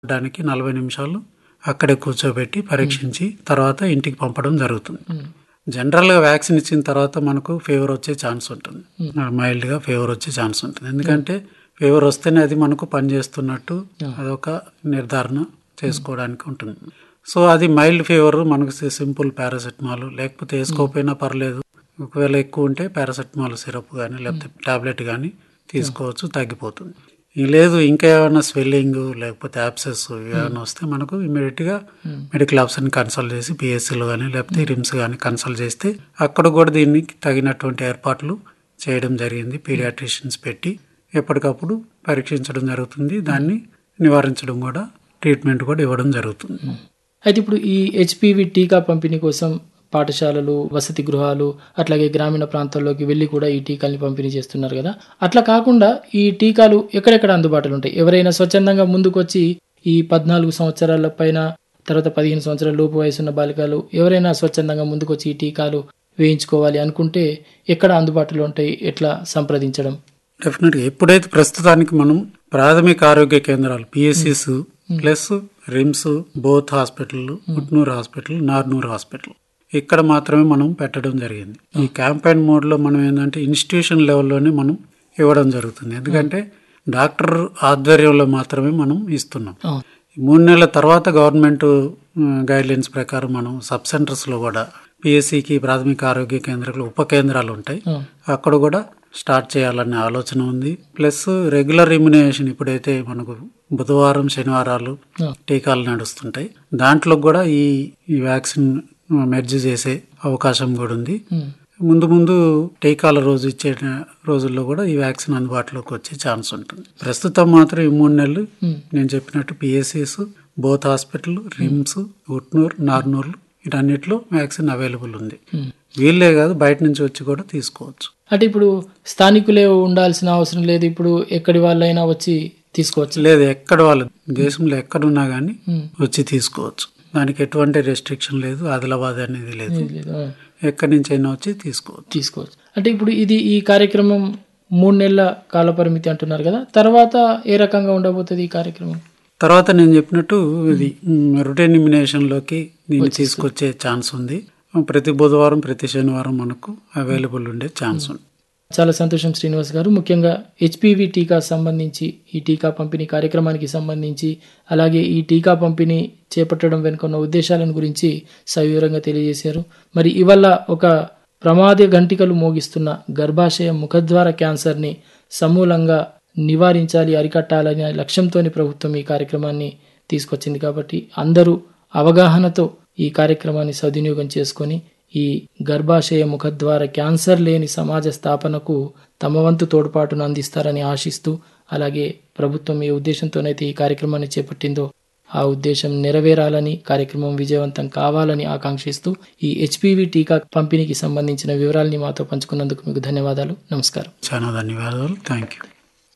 దానికి నలభై నిమిషాలు అక్కడే కూర్చోబెట్టి పరీక్షించి తర్వాత ఇంటికి పంపడం జరుగుతుంది జనరల్గా వ్యాక్సిన్ ఇచ్చిన తర్వాత మనకు ఫీవర్ వచ్చే ఛాన్స్ ఉంటుంది మైల్డ్గా ఫీవర్ వచ్చే ఛాన్స్ ఉంటుంది ఎందుకంటే ఫీవర్ వస్తేనే అది మనకు పనిచేస్తున్నట్టు అదొక నిర్ధారణ చేసుకోవడానికి ఉంటుంది సో అది మైల్డ్ ఫీవర్ మనకు సింపుల్ పారాసెటమాల్ లేకపోతే వేసుకోకపోయినా పర్లేదు ఒకవేళ ఎక్కువ ఉంటే పారాసెటమాల్ సిరప్ కానీ లేకపోతే టాబ్లెట్ కానీ తీసుకోవచ్చు తగ్గిపోతుంది ఈ లేదు ఇంకా ఏమైనా స్వెల్లింగ్ లేకపోతే యాప్సెస్ ఏమైనా వస్తే మనకు ఇమీడియట్గా మెడికల్ ఆఫీసర్ని కన్సల్ట్ చేసి పిఎస్సీలో కానీ లేకపోతే రిమ్స్ కానీ కన్సల్ట్ చేస్తే అక్కడ కూడా దీనికి తగినటువంటి ఏర్పాట్లు చేయడం జరిగింది పీడియాట్రిషియన్స్ పెట్టి ఎప్పటికప్పుడు పరీక్షించడం జరుగుతుంది దాన్ని నివారించడం కూడా ట్రీట్మెంట్ కూడా ఇవ్వడం జరుగుతుంది అయితే ఇప్పుడు ఈ హెచ్పివి టీకా పంపిణీ కోసం పాఠశాలలు వసతి గృహాలు అట్లాగే గ్రామీణ ప్రాంతాల్లోకి వెళ్ళి కూడా ఈ టీకాల్ని పంపిణీ చేస్తున్నారు కదా అట్లా కాకుండా ఈ టీకాలు ఎక్కడెక్కడ అందుబాటులో ఉంటాయి ఎవరైనా స్వచ్ఛందంగా ముందుకొచ్చి ఈ పద్నాలుగు సంవత్సరాల పైన తర్వాత పదిహేను సంవత్సరాల లోపు వయసున్న బాలికలు ఎవరైనా స్వచ్ఛందంగా ముందుకొచ్చి ఈ టీకాలు వేయించుకోవాలి అనుకుంటే ఎక్కడ అందుబాటులో ఉంటాయి ఎట్లా సంప్రదించడం డెఫినెట్గా ఎప్పుడైతే ప్రస్తుతానికి మనం ప్రాథమిక ఆరోగ్య కేంద్రాలు PHCs plus RIMS Boath hospital Putnur hospital Narnoor hospital ఇక్కడ మాత్రమే మనం పెట్టడం జరిగింది ఈ క్యాంపెయిన్ మోడ్లో మనం ఏంటంటే ఇన్స్టిట్యూషన్ లెవెల్లోనే మనం ఇవ్వడం జరుగుతుంది ఎందుకంటే డాక్టర్ ఆధ్వర్యంలో మాత్రమే మనం ఇస్తున్నాం అవును. ఈ మూడు నెలల తర్వాత గవర్నమెంట్ గైడ్ లైన్స్ ప్రకారం మనం సబ్ సెంటర్స్లో కూడా పిఎస్సికి ప్రాథమిక ఆరోగ్య కేంద్రాలు ఉప కేంద్రాలు ఉంటాయి అవును. అక్కడ కూడా స్టార్ట్ చేయాలనే ఆలోచన ఉంది ప్లస్ రెగ్యులర్ ఇమ్యునేషన్ ఇప్పుడైతే మనకు బుధవారం శనివారాలు అవును. టీకాలు నడుస్తుంటాయి దాంట్లో కూడా ఈ ఈ వ్యాక్సిన్ మెర్జ్ చేసే అవకాశం కూడా ఉంది ఉమ్. ముందు ముందు టీకాల రోజు ఇచ్చే రోజుల్లో కూడా ఈ వ్యాక్సిన్ అందుబాటులోకి వచ్చే ఛాన్స్ ఉంటుంది ప్రస్తుతం మాత్రం ఈ మూడు నెలలు ఉమ్. నేను చెప్పినట్టు PHCs Boath hospital RIMS Utnoor నార్నూర్లు వీటన్నిటిలో వ్యాక్సిన్ అవైలబుల్ ఉంది ఉమ్. వీళ్ళే కాదు బయట నుంచి వచ్చి కూడా తీసుకోవచ్చు అంటే ఇప్పుడు స్థానికులే ఉండాల్సిన అవసరం లేదు ఇప్పుడు ఎక్కడి వాళ్ళైనా వచ్చి తీసుకోవచ్చు లేదు ఎక్కడ వాళ్ళు దేశంలో ఎక్కడున్నా కానీ ఉమ్. వచ్చి తీసుకోవచ్చు దానికి ఎటువంటి రెస్ట్రిక్షన్ లేదు ఆదిలాబాద్ అనేది లేదు లేదు. ఆ. ఎక్కడి నుంచి అయినా వచ్చి తీసుకోవచ్చు తీసుకోవచ్చు అంటే ఇప్పుడు ఇది ఈ కార్యక్రమం మూడు నెలల కాల పరిమితి అంటున్నారు కదా తర్వాత ఏ రకంగా ఉండబోతుంది ఈ కార్యక్రమం తర్వాత నేను చెప్పినట్టు ఇది రొటీన్ ఇమ్యునేషన్లోకి దీన్ని తీసుకొచ్చే ఛాన్స్ ఉంది ప్రతి బుధవారం ప్రతి శనివారం మనకు అవైలబుల్ ఉండే ఛాన్స్ ఉంది చాలా సంతోషం శ్రీనివాస్ గారు ముఖ్యంగా హెచ్పివి టీకా సంబంధించి ఈ టీకా పంపిణీ కార్యక్రమానికి సంబంధించి అలాగే ఈ టీకా పంపిణీ చేపట్టడం వెనుక ఉన్న ఉద్దేశాలను గురించి సవివరంగా తెలియజేశారు మరి ఇవల్ల ఒక ప్రమాద గంటికలు మోగిస్తున్న గర్భాశయ ముఖద్వార క్యాన్సర్ని సమూలంగా నివారించాలి అరికట్టాలనే లక్ష్యంతోని ప్రభుత్వం ఈ కార్యక్రమాన్ని తీసుకొచ్చింది కాబట్టి అందరూ అవగాహనతో ఈ కార్యక్రమాన్ని సద్వినియోగం చేసుకొని ఈ గర్భాశయ ముఖద్వార క్యాన్సర్ లేని సమాజ స్థాపనకు తమ వంతు తోడ్పాటును అందిస్తారని ఆశిస్తూ అలాగే ప్రభుత్వం ఏ ఉద్దేశంతోనైతే ఈ కార్యక్రమాన్ని చేపట్టిందో ఆ ఉద్దేశం నెరవేరాలని కార్యక్రమం విజయవంతం కావాలని ఆకాంక్షిస్తూ ఈ హెచ్పివి టీకా పంపిణీకి సంబంధించిన వివరాల్ని మాతో పంచుకున్నందుకు మీకు ధన్యవాదాలు నమస్కారం చాలా ధన్యవాదాలు థ్యాంక్ యూ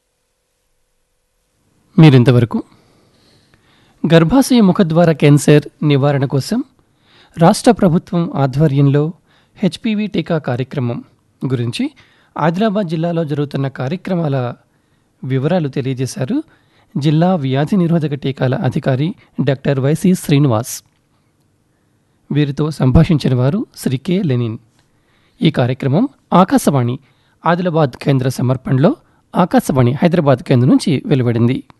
మీరింతవరకు గర్భాశయ ముఖద్వార క్యాన్సర్ నివారణ కోసం రాష్ట్ర ప్రభుత్వం ఆధ్వర్యంలో హెచ్పివి టీకా కార్యక్రమం గురించి ఆదిలాబాద్ జిల్లాలో జరుగుతున్న కార్యక్రమాల వివరాలు తెలియజేశారు జిల్లా వ్యాధి నిరోధక టీకాల అధికారి డాక్టర్ వైసి శ్రీనివాస్ వీరితో సంభాషించిన వారు శ్రీ కె లెనిన్ ఈ కార్యక్రమం ఆకాశవాణి ఆదిలాబాద్ కేంద్ర సమర్పణలో ఆకాశవాణి హైదరాబాద్ కేంద్రం నుంచి వెలువడింది